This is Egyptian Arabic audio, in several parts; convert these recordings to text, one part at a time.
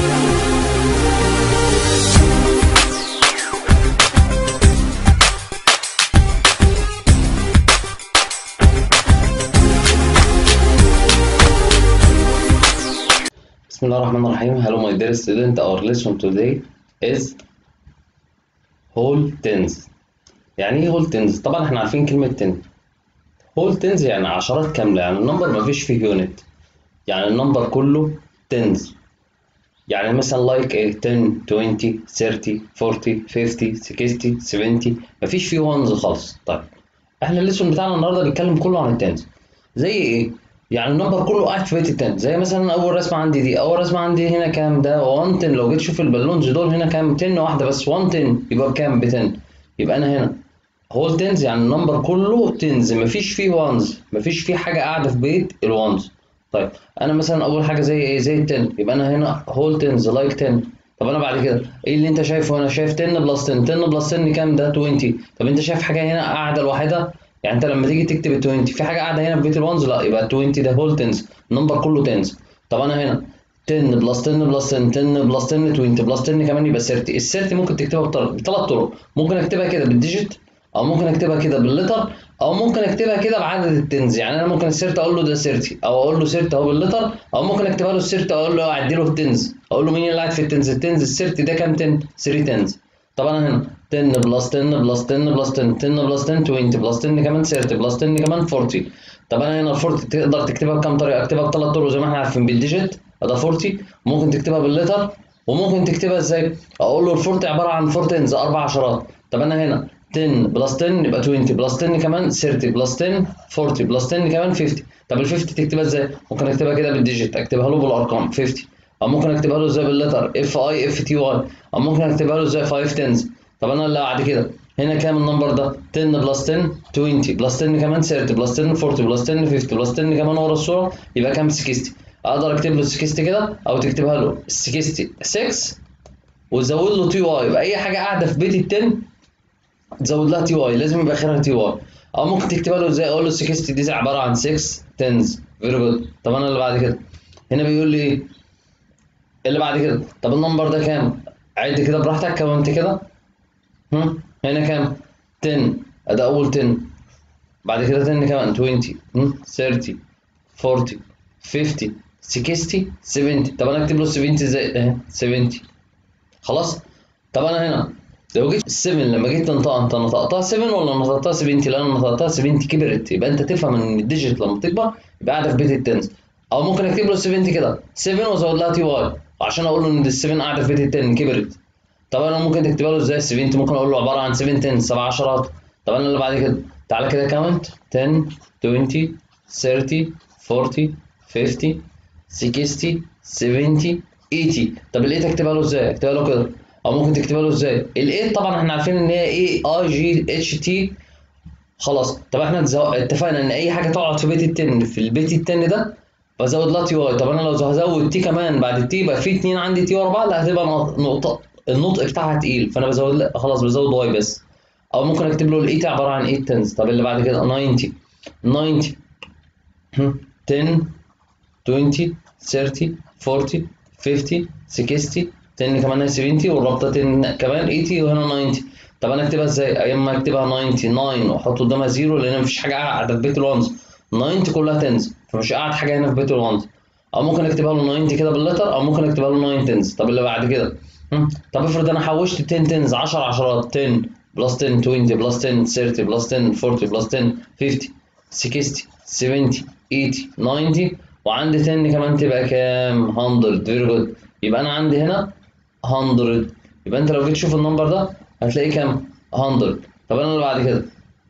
بسم الله الرحمن الرحيم Hello my dear student our lesson today is whole tens يعني ايه whole tens طبعا احنا عارفين كلمة 10 whole tens يعني عشرات كاملة يعني النمبر مفيش فيه يونت يعني النمبر كله tens يعني مثلا like ايه 10 20 30 40 50 60 70 مفيش فيه ones خالص طيب احنا الليسون بتاعنا النهارده بيتكلم كله عن التنز زي ايه يعني النمبر كله قاعد في بيت التنز زي مثلا اول رسمه عندي دي اول رسمه عندي هنا كام ده 1 10 لو جيت تشوف البالونز دول هنا كام 10 واحده بس 1 10 يبقى بكام ب 10 يبقى انا هنا هول تنز يعني النمبر كله تنز مفيش فيه وانز مفيش فيه حاجه قاعده في بيت الوانز طيب انا مثلا اول حاجه زي ايه زي ال 10 يبقى انا هنا هول تنز لايك 10 طب انا بعد كده ايه اللي انت شايفه هنا شايف 10 بلس 10 10 بلس 10 كام ده 20 طب انت شايف حاجه هنا قاعده لوحدها يعني انت لما تيجي تكتب ال 20 في حاجه قاعده هنا في بيت الوانز لا يبقى 20 ده هول تنز النمبر كله تنز طب انا هنا 10 بلس 10 بلس 10 10 بلس 10 20 بلس 10 كمان يبقى 30 ال 30 ممكن تكتبها بثلاث طرق ممكن اكتبها كده بالديجيت او ممكن اكتبها كده باللتر او ممكن اكتبها كده بعدد التنز يعني انا ممكن السيرت اقول له ده 30 او اقول له سيرت اهو باللتر او ممكن اكتبها له السيرت اقول له اعدي له التنز اقول له مين اللي قاعد في التنز التنز السيرت ده كام 10 3 تنز طب انا هنا 10 بلس 10 بلس 10 بلس 10 10 بلس 10 20 بلس 10 كمان 30 بلس 10 كمان 40 طب انا هنا ال 40 تقدر تكتبها بكام طريقه اكتبها بثلاث طرق زي ما احنا عارفين بالديجيت ده 40 ممكن تكتبها باللتر وممكن تكتبها ازاي اقول له ال 40 عباره عن 4 تنز اربع عشرات طب انا هنا 10 بلس 10 يبقى 20 بلس 10 كمان 30 بلس 10 40 بلس 10 كمان 50 طب ال 50 تكتبها ازاي ممكن اكتبها كده بالديجيت اكتبها له بالارقام 50 او ممكن اكتبها له ازاي باللتر اف اي اف تي واي او ممكن اكتبها له ازاي 5 تنز طب انا اللي بعد كده هنا كام النمبر ده 10 بلس 10 20 بلس 10 كمان 30 بلس 10 40 بلس 10 50 بلس 10 كمان ورا الصوره يبقى كام 60 اقدر اكتب له 60 كده او تكتبها له 60 6 وتزود له تي واي يبقى اي حاجه قاعده في بيت ال 10 تزود لها تي واي لازم يبقى اخرها تي واي او ممكن تكتبها له ازاي اقول له 60 دي عباره عن 6 تنز فيري جود طب انا اللي بعد كده هنا بيقول لي ايه اللي بعد كده طب النمبر ده كام عد كده براحتك كونت كده هم هنا كام 10 ادي اول 10 بعد كده 10 كمان 20 هم 30 40 50 60 70 طب انا اكتب له 70 ازاي اهي 70 خلاص طب انا هنا لو جيت 7 لما جيت تنطقها انت نطقتها 7 ولا نطقتها 70 لان نطقتها 70 كبرت يبقى انت تفهم ان الديجيت لما تكبر يبقى قاعده في بيت التنز او ممكن اكتب له 70 كده 7 وازود لها تي واي عشان اقول له ان ال 7 قاعده في بيت ال 10 كبرت طب انا ممكن تكتبها له ازاي 70 ممكن اقول له عباره عن 7 10 سبع عشرات طب انا اللي بعد كده تعالى كده كاونت 10 20 30 40 50 60 70 80 طب ال 8 اكتبها له ازاي اكتبها له كده او ممكن تكتبها له ازاي ال 8 طبعا احنا عارفين ان هي ايه اي جي اتش تي خلاص طب احنا اتفقنا ان اي حاجه تقعد في بيت التن في البيت التن ده بزود لها تي واي طب انا لو هزود تي كمان بعد التي يبقى في اتنين عندي تي ورا بعض هتبقى نقطه النطق بتاعها تقيل فانا بزود لا خلاص بزود واي بس او ممكن اكتب له ال 8 عباره عن 8 تنز طب اللي بعد كده 90 90 10 20 30 40 50 60 10 كمان 70 والرابطه 10 كمان 80 وهنا 90 طب انا اكتبها ازاي؟ يا اما اكتبها 99 واحط قدامها زيرو لان مفيش حاجه قاعده في بيت الوانز 90 كلها تنز فمش قاعد حاجه هنا في بيت الوانز او ممكن اكتبها له 90 كده باللتر او ممكن اكتبها له 9 تنز طب اللي بعد كده طب افرض انا حوشت 10 تنز 10 عشرات 10 بلس 10 20 بلس 10 30 بلس 10 40 بلس 10 50 60 70 80 90 وعندي 10 كمان تبقى كام 100 فيري جود يبقى انا عندي هنا 100 يبقى انت لو جيت تشوف النمبر ده هتلاقيه كام 100 طب انا اللي بعد كده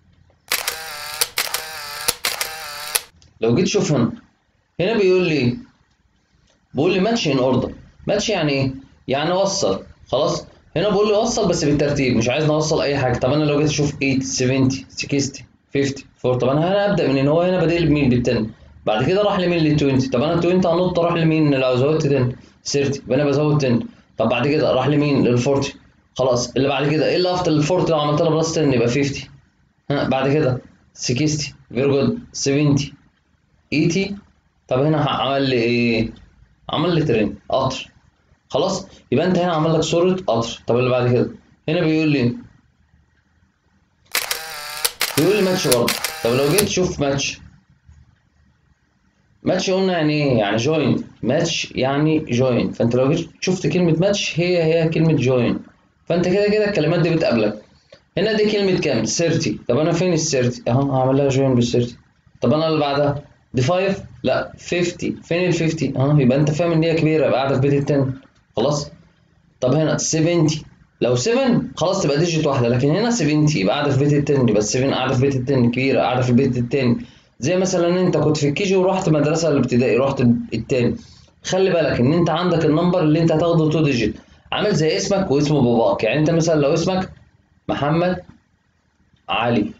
لو جيت تشوف هنا هنا بيقول لي بيقول لي ماتش ان اوردر ماتش يعني ايه يعني وصل خلاص هنا بقول لي وصل بس بالترتيب مش عايز نوصل اي حاجه طب انا لو جيت اشوف 8 70 60 50 4 طب انا هنا ابدا من ان هو هنا بادئ بمين بال10 بعد كده راح لمين لل 20 طب انا ال 20 هنط اروح لمين لو زودت 10 30 يبقى انا بزود 10 طب بعد كده راح لمين لل 40 خلاص اللي بعد كده ايه اللي افتر ال 40 لو عملت لها بلس 10 يبقى 50 ها بعد كده 60 فيري جود 70 80 طب هنا عمل لي ايه عمل لي ترين قطر خلاص يبقى انت هنا عمل لك صوره قطر طب اللي بعد كده هنا بيقول لي بيقول لي ماتش برضه طب لو جيت تشوف ماتش ماتش قلنا يعني ايه يعني جوين ماتش يعني جوين فانت لو جيت شفت كلمه ماتش هي هي كلمه جوين فانت كده كده الكلمات دي بتقابلك هنا دي كلمه كام 30 طب انا فين ال 30 اهو هعمل لها جوين بال 30 طب انا اللي بعدها دي 5 لا 50 فين ال 50 اه يبقى انت فاهم ان هي كبيره يبقى قاعده في بيت ال 10 خلاص طب هنا 70 لو 7 خلاص تبقى ديجيت واحده لكن هنا 70 يبقى قاعده في بيت ال 10 يبقى ال 7 قاعده في بيت ال 10 كبيره قاعده في البيت التاني زي مثلا انت كنت في الكيجي ورحت مدرسه الابتدائي رحت التاني خلي بالك ان انت عندك النمبر اللي انت هتاخده 2 ديجيت عامل زي اسمك واسم باباك يعني انت مثلا لو اسمك محمد علي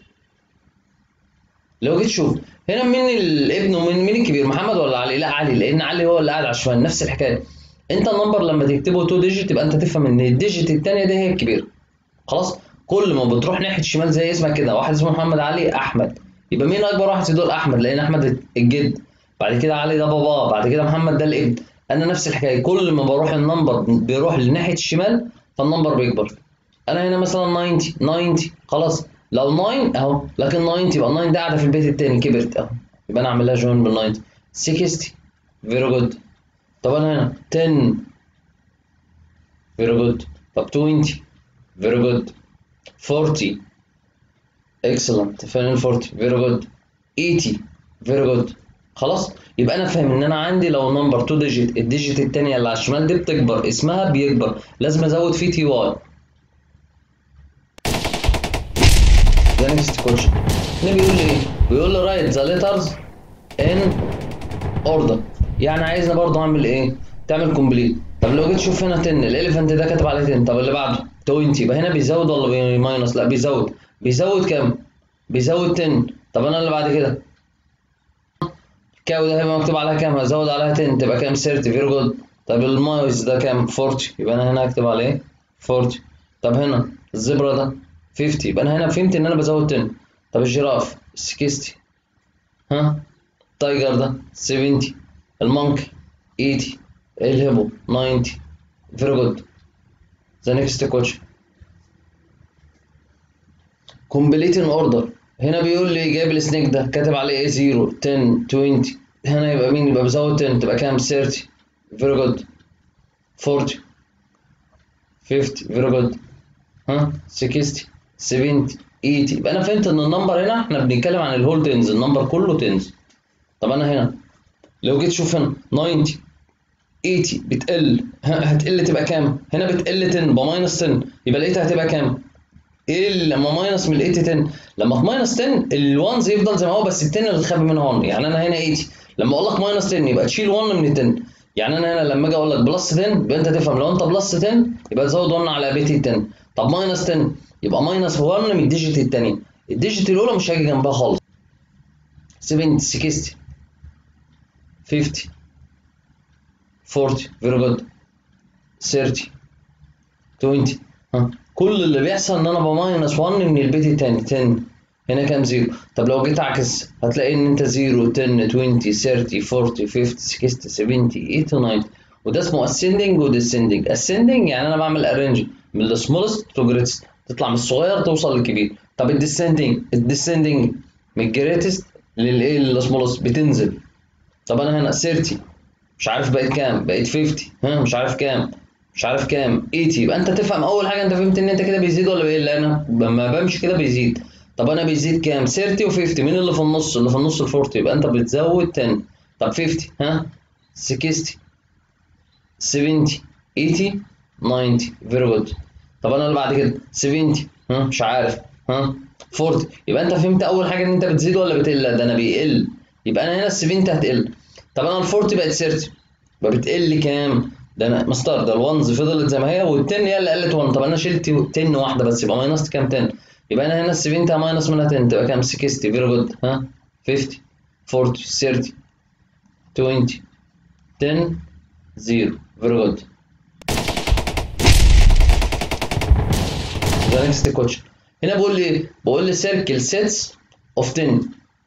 لو جيت تشوف هنا مين الابن ومين مين الكبير محمد ولا علي لا علي لان علي هو اللي قاعد على الشمال نفس الحكايه انت النمبر لما تكتبه 2 ديجيت يبقى انت تفهم ان الديجيت الثانيه دي هي الكبيره خلاص كل ما بتروح ناحيه الشمال زي اسمك كده واحد اسمه محمد علي احمد يبقى مين اكبر واحد في دول احمد لان احمد الجد بعد كده علي ده باباه بعد كده محمد ده الابن انا نفس الحكايه كل ما بروح النمبر بيروح لناحيه الشمال فالنمبر بيكبر انا هنا مثلا 90 90 خلاص لو 9 اهو لكن 90 يبقى 9 ده قاعده في البيت التاني كبرت اهو يبقى انا اعمل لها جوين بال 90 60 فيري جود طب انا هنا 10 فيري جود طب 20 فيري جود 40 اكسلنت فين ال 40 فيري جود 80 فيري جود خلاص يبقى انا فاهم ان انا عندي لو نمبر 2 ديجيت الديجيت الثانيه اللي على الشمال دي بتكبر اسمها بيكبر لازم ازود فيه تي واي ده نيكست كوتشن هنا بيقول لي ايه؟ بيقول لي رايت ذا ليترز ان اوردر يعني عايزنا برضه اعمل ايه؟ تعمل كومبليت طب لو جيت تشوف هنا 10 الاليفنت ده كاتب عليه 10 طب اللي بعده 20 يبقى هنا بيزود ولا بيماينس؟ لا بيزود بيزود كام؟ بيزود 10 طب انا اللي بعد كده الكاو ده هيبقى مكتوب عليها كام؟ هزود عليها 10 تبقى كام؟ 30 فيري جود طب المايز ده كام؟ 40 يبقى انا هنا هكتب عليه 40 طب هنا الزبرة ده 50 يبقى انا هنا فهمت ان انا بزود 10 طب الجراف 60 ها التايجر ده 70 المونكي 80 الهيبو 90 فيري جود ذا نيكست كوتش كومبليت ان اوردر هنا بيقول لي جايب السنيك ده كاتب عليه ايه 0 10 20 هنا يبقى مين يبقى بزود 10 تبقى كام 30 فيري جود 40 50 فيري جود ها 60 70 80 يبقى انا فهمت ان النمبر هنا احنا بنتكلم عن الهول تنز النمبر كله تنز طب انا هنا لو جيت شوف هنا 90 80 بتقل ها هتقل تبقى كام؟ هنا بتقل 10 بماينس 10 يبقى لقيتها هتبقى كام؟ ايه لما ماينس من ال 80 10 لما تماينس 10 الوانز يفضل زي ما هو بس ال 10 اللي خابي منها 1 يعني انا هنا 80 لما اقول لك ماينس 10 يبقى تشيل 1 من ال 10 يعني انا هنا لما اجي اقول لك بلس 10 يبقى انت تفهم لو انت بلس 10 يبقى تزود 1 على بيت ال 10 طب ماينس 10 يبقى ماينس 1 من الديجيت الثانيه الديجيت الاولى مش هاجي جنبها خالص 70 60 50 40 فيري جود 30 20 ها كل اللي بيحصل ان انا بماينس 1 من البيت الثاني 10 هنا كام زيرو طب لو جيت اعكس هتلاقي ان انت 0 10 20 30 40 50 60 70 80 90 وده اسمه ascending و descending ascending يعني انا بعمل arrange من السمولست تو جريتست تطلع من الصغير توصل للكبير طب الديسندنج الديسندنج من الجريتست للايه للسمولست بتنزل طب انا هنا 30 مش عارف بقيت كام بقيت 50 ها مش عارف كام مش عارف كام 80 يبقى انت تفهم اول حاجه انت فهمت ان انت كده بيزيد ولا بيقل انا لما بمشي كده بيزيد طب انا بيزيد كام 30 و50 مين اللي في النص اللي في النص ال 40 يبقى انت بتزود 10 طب 50 ها 60 70 80 90 فيري جود طب انا اللي بعد كده 70 ها مش عارف ها 40 يبقى انت فهمت اول حاجه ان انت بتزيد ولا بتقل لا ده انا بيقل يبقى انا هنا ال 70 هتقل طب انا ال 40 بقت 30 يبقى بتقل كام ده انا مستر ده الونز فضلت زي ما هي وال10 هي اللي قلت 1 طب انا شلت 10 واحده بس يبقى ماينس كام 10 يبقى انا هنا ال 70 ماينس منها 10 تبقى كام 60 فيري جود ها 50 40 30 20 10 0 فيري جود ذا نيكست كوتش هنا بقول لي بقول لي سيركل سيتس اوف 10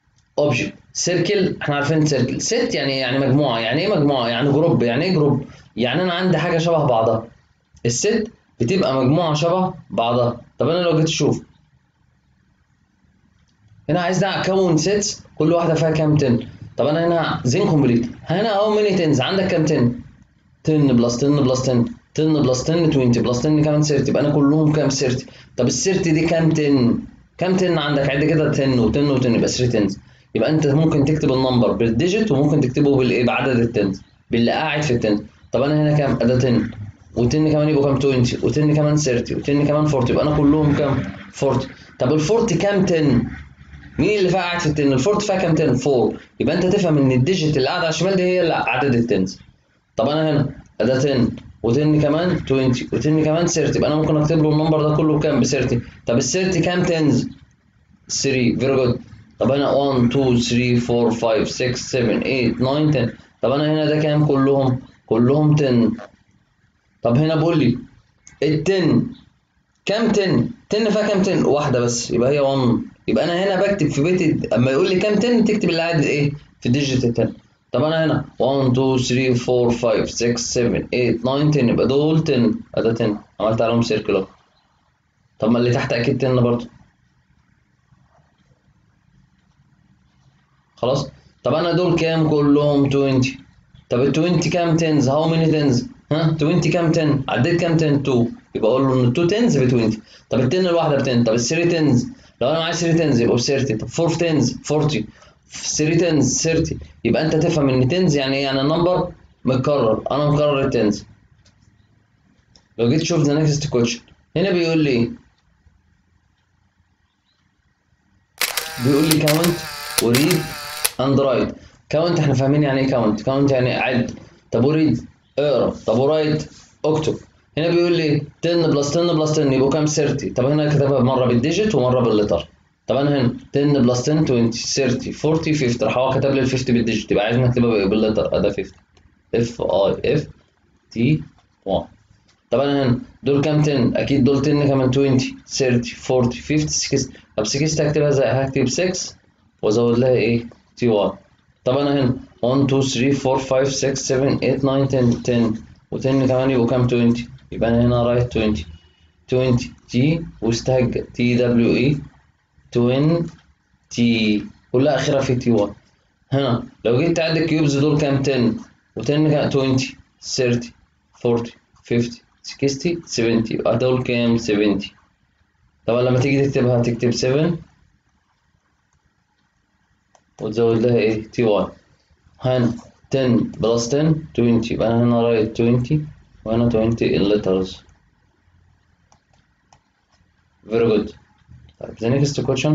اوبجكت سيركل احنا عارفين سيركل سيت يعني يعني مجموعه يعني ايه مجموعه يعني جروب يعني ايه جروب يعني انا عندي حاجه شبه بعضها الست بتبقى مجموعه شبه بعضها طب انا لو جيت اشوف هنا عايز اكون سيتس كل واحده فيها كام 10 طب انا هنا زين كومبليت هنا هاو ماني تنز عندك كام 10 10 بلس 10 بلس 10 10 بلس 10 20 بلس 10 كمان 30 يبقى انا كلهم كام 30 طب ال 30 دي كام 10 كام 10 عندك عد كده 10 و10 و10 يبقى 3 10 يبقى انت ممكن تكتب النمبر بالديجيت وممكن تكتبه بالايه بعدد التنز باللي قاعد في التنز طب انا هنا كام ادي 10 و10 كمان يبقوا كام 20 و10 كمان 30 و10 كمان 40 يبقى انا كلهم كام 40 طب ال 40 كام 10 مين اللي فيها قاعد في التن؟ الفورت فيها كام تن؟ 4 يبقى انت تفهم ان الديجيت اللي قاعد على الشمال دي هي اللي عدد التنز طب انا هنا ده 10 و10 كمان 20 و10 كمان 30 يبقى انا ممكن اكتب له النمبر ده كله بكام؟ ب 30 طب ال 30 كام تنز؟ 3 فيري جود طب هنا 1 2 3 4 5 6 7 8 9 10 طب انا هنا ده كام كلهم؟ كلهم 10 طب هنا بقول لي ال 10 كام 10 10 فيها كام 10 واحده بس يبقى هي 1 يبقى انا هنا بكتب في بيت اما يقول لي كام 10 تكتب اللي قاعد ايه في ديجيت 10 طب انا هنا 1 2 3 4 5 6 7 8 9 10 يبقى دول 10 ادي 10 عملت عليهم سيركل اهو طب ما اللي تحت اكيد 10 برضه خلاص طب انا دول كام كلهم 20 طب ال 20 كام 10 هاو ماني 10 ها 20 كام 10 عديت كام 10 2 يبقى اقول له ان 2 10 ب 20 طب ال 10 الواحده ب 10 طب ال 3 10 لو انا معايا 3 10 يبقوا ب 30 طب 4 10 40 3 10 30 يبقى انت تفهم ان 10 يعني ايه يعني النمبر متكرر انا مكرر ال 10 لو جيت تشوف ذا نيكست كويشن هنا بيقول لي ايه بيقول لي كاونت وريد اند رايت كاونت احنا فاهمين يعني ايه كاونت كاونت يعني عد طب وريد اقرا طب ورايت اكتب هنا بيقول لي 10 بلس 10 بلس 10 يبقوا كام 30 طب هنا كتبها مره بالديجيت ومره باللتر طب انا هنا 10 بلس 10 20 30 40 50 راح هو كتب لي ال 50 بالديجيت يبقى عايز نكتبها باللتر ادي 50 اف اي اف تي 1 طب انا هنا دول كام 10 اكيد دول 10 كمان 20 30 40 50 60 طب 60 هكتبها ازاي هكتب 6 وازود لها ايه تي 1 طب انا هنا 1 2 3 4 5 6 7 8 9 10 10 و10 كمان يبقوا كام 20 يبقى انا هنا رايت 20 20 تي واستهج تي دبليو اي 20 تي كلها اخرها في تي 1 هنا لو جيت تعد الكيوبز دول كام 10 و10 كام 20 30 40 50 60 70 يبقى دول كام 70 طبعا لما تيجي تكتبها هتكتب 7 وتزود لها ايه تي 1 هنا 10 بلس 10 20 يبقى انا هنا رايت 20 وهنا 20 الليترز very good طيب the next question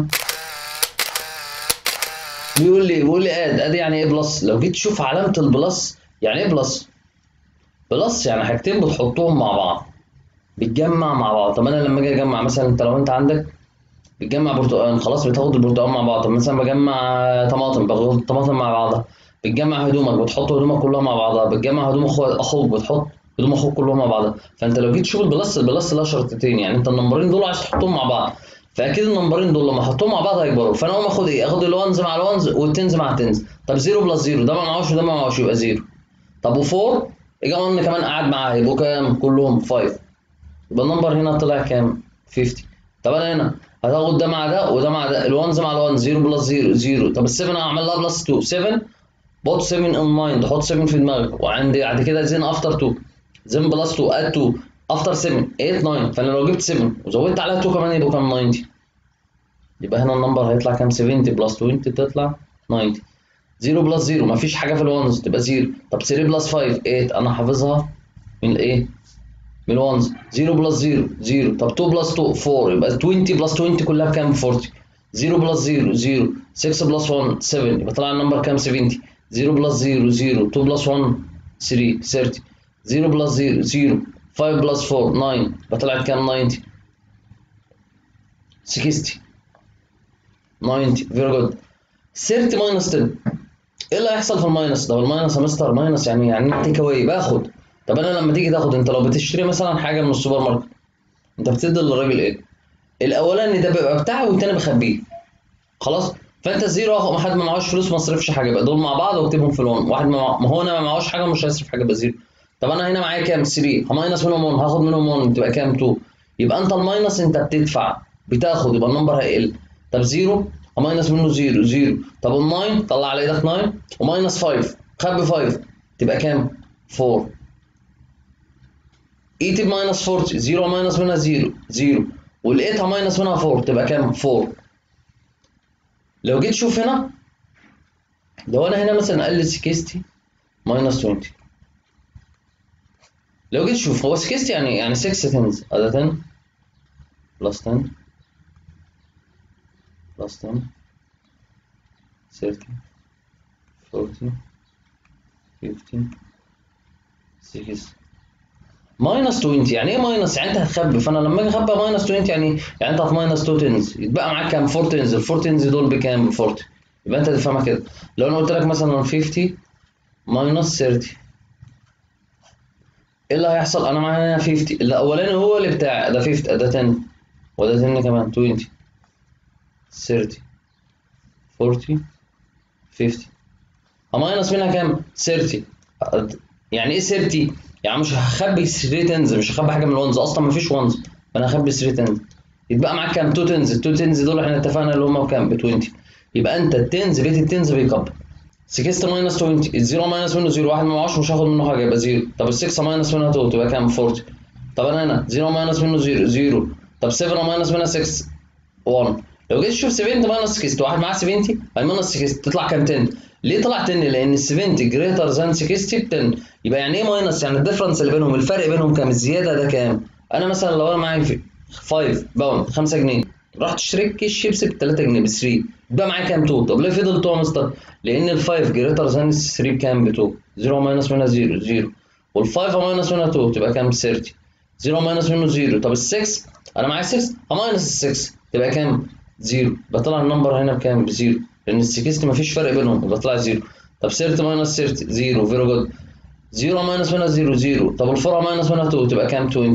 بيقول لي بيقول لي اد اد يعني ايه بلس لو جيت تشوف علامه البلس يعني ايه بلس بلس يعني حاجتين بتحطهم مع بعض بتجمع مع بعض طب انا لما اجي اجمع مثلا انت لو انت عندك بتجمع برتقال خلاص بتاخد البرتقال مع بعض طب مثلا بجمع طماطم باخد الطماطم مع بعضها بتجمع هدومك بتحط هدومك كلها مع بعضها بتجمع هدوم اخوك بتحط هدوم اخوك كلهم مع بعضها فانت لو جيت تشوف البلس البلس له شرطتين يعني انت النمبرين دول عايز تحطهم مع بعض فاكيد النمبرين دول لما احطهم مع بعض هيكبروا فانا اقوم اخد ايه اخد الوانز مع الوانز والتنز مع التنز طب 0 بلس 0 ده ما معهوش وده ما معهوش يبقى 0 طب و4 اجي قلنا كمان قاعد معاه يبقوا كام كلهم 5 يبقى النمبر هنا طلع كام 50 طب انا هنا هتاخد ده مع ده وده مع ده الوانز مع الوانز 0 بلس 0 0 طب ال7 هعمل لها بلس 2 7 بوت 7 ان مايند حط 7 في دماغك وعندي بعد كده زين افتر 2 زين بلس 2 اد 2 افتر 7 8 9 فانا لو جبت 7 وزودت عليها 2 كمان يبقوا كام 90 يبقى هنا النمبر هيطلع كام 70 بلس 20 تطلع 90 0 بلس 0 مفيش حاجه في الوانز تبقى 0 طب 3 بلس 5 8 انا حافظها من الايه من الوانز 0 بلس 0 0 طب 2 بلس 2 4 يبقى 20 بلس 20 كلها بكام 40 0 بلس 0 0 6 بلس 1 7 يبقى طلع النمبر كام 70 0 بلس 0 0 2 بلس 1 3 30 0 بلس 0 0 5 بلس 4 9 يبقى طلعت كام 90 60 90 فيري جود 30 ماينس 10 ايه اللي هيحصل في الماينس ده الماينس يا مستر ماينس يعني يعني تيك اواي باخد طب انا لما تيجي تاخد انت لو بتشتري مثلا حاجه من السوبر ماركت انت بتدي للراجل ايه الاولاني ده بيبقى بتاعه والتاني بخبيه خلاص فانت الزيرو اخو حد ما معهوش فلوس ما صرفش حاجه يبقى دول مع بعض واكتبهم في الون واحد ما, ما هو انا ما معهوش حاجه مش هيصرف حاجه يبقى زيرو طب انا هنا معايا كام 3 هماينس منهم 1 هاخد منهم 1 تبقى كام 2 يبقى انت الماينس انت بتدفع بتاخد يبقى النمبر هيقل طب 0 هماينس منه 0 0 طب ال9 طلع على ايدك 9 وماينس 5 خبي 5 تبقى كام 4 8 بماينس 40 0 ماينس منها 0 0 وال8 ماينس منها 4 تبقى كام 4 لو جيت شوف هنا لو انا هنا مثلا قال لي 60 ماينس 20 لو جيت شوف هو 60 يعني يعني 6 تنز ادي 10 بلس 10 بلس 10 30 40 50 60 ماينس 20 يعني ايه ماينس يعني انت هتخبي فانا لما اجي اخبي ماينس 20 يعني يعني انت هتماينس 2 تنز يتبقى معاك كام 4 تنز ال 4 تنز دول بكام ب 40 يبقى انت تفهمها كده لو انا قلت لك مثلا 50 ماينس 30 ايه اللي هيحصل انا معايا هنا 50 الاولاني هو اللي بتاع ده 50 ده 10 وده 10 كمان 20 30 40 50 هماينس منها كام 30 يعني ايه 30 يعني مش هخبي 3 تنز مش هخبي حاجه من الونز اصلا مفيش ونز فانا هخبي 3 تنز يتبقى معاك كام 2 تنز ال 2 تنز دول احنا اتفقنا اللي هم بكام ب 20 يبقى انت التنز بيت التنز بيكبر 60 ماينس 20 الزيرو ماينس منه 0 واحد ما معوش مش هاخد منه حاجه يبقى 0 طب ال 6 ماينس منها 2 تبقى كام 40 طب انا هنا 0 ماينس منه 0 0 طب 7 ماينس منها 6 1 لو جيت تشوف 70 ماينس 60 واحد معاه 70 هيماينس 60 تطلع كام 10 ليه طلع 10 لان ال 70 جريتر ذان 60 ب 10 يبقى يعني ايه ماينس يعني الديفرنس اللي بينهم الفرق بينهم كام الزياده ده كام انا مثلا لو انا معايا 5 باوند 5 جنيه رحت اشتريت كيس شيبسي ب 3 جنيه ب 3 يبقى معايا كام 2 طب ليه فضل 2 يا مستر لان ال 5 جريتر ذان 3 بكام ب 2 0 ماينس منها 0 0 وال 5 ماينس منها 2 تبقى كام 30 0 ماينس منه 0 طب ال 6 انا معايا 6 ماينس ال 6 تبقى كام 0 بطلع النمبر هنا بكام ب 0 لان ال 60 مفيش فرق بينهم يبقى طلع 0 طب 30 ماينس 30 0 فيري جود 0 ماينس منها 0 0 طب ال 4 ماينس منها 2 تبقى كام 20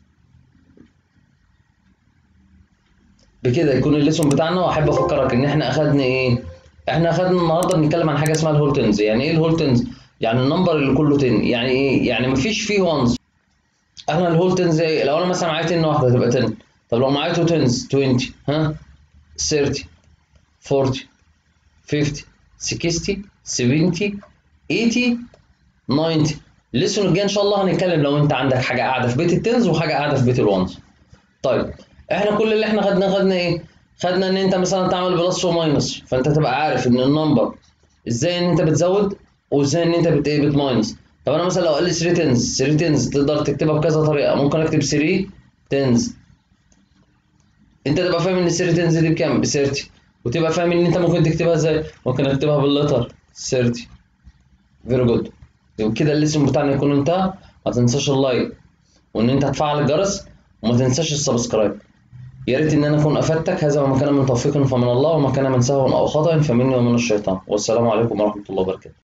بكده يكون الليسون بتاعنا واحب افكرك ان احنا اخدنا ايه احنا اخدنا النهارده بنتكلم عن حاجه اسمها الهولتنز يعني ايه الهولتنز يعني النمبر اللي كله 10 يعني ايه يعني مفيش فيه وانز احنا الهولتنز ايه لو انا مثلا معايا 10 واحده تبقى 10 طب لو معايا 2 تنز 20 ها 30 40 50 60 70 80 90 الليسون الجاي ان شاء الله هنتكلم لو انت عندك حاجه قاعده في بيت التنز وحاجه قاعده في بيت الوانز طيب احنا كل اللي احنا خدناه خدنا ايه خدنا ان انت مثلا تعمل بلس وماينس فانت تبقى عارف ان النمبر ازاي ان انت بتزود وازاي ان انت بت ايه بتماينس طب انا مثلا لو قال لي 3 تنز 3 تنز تقدر تكتبها بكذا طريقه ممكن اكتب 3 تنز انت تبقى فاهم ان 3 تنز دي بكام ب 30 وتبقى فاهم ان انت ممكن تكتبها ازاي ممكن اكتبها باللتر 30 فيري جود وكده الليسون بتاعنا يكون انتهى ما تنساش اللايك وان انت تفعل الجرس وما تنساش السبسكرايب يا ريت ان انا اكون افدتك هذا وما كان من توفيق فمن الله وما كان من سهو او خطا فمني ومن الشيطان والسلام عليكم ورحمه الله وبركاته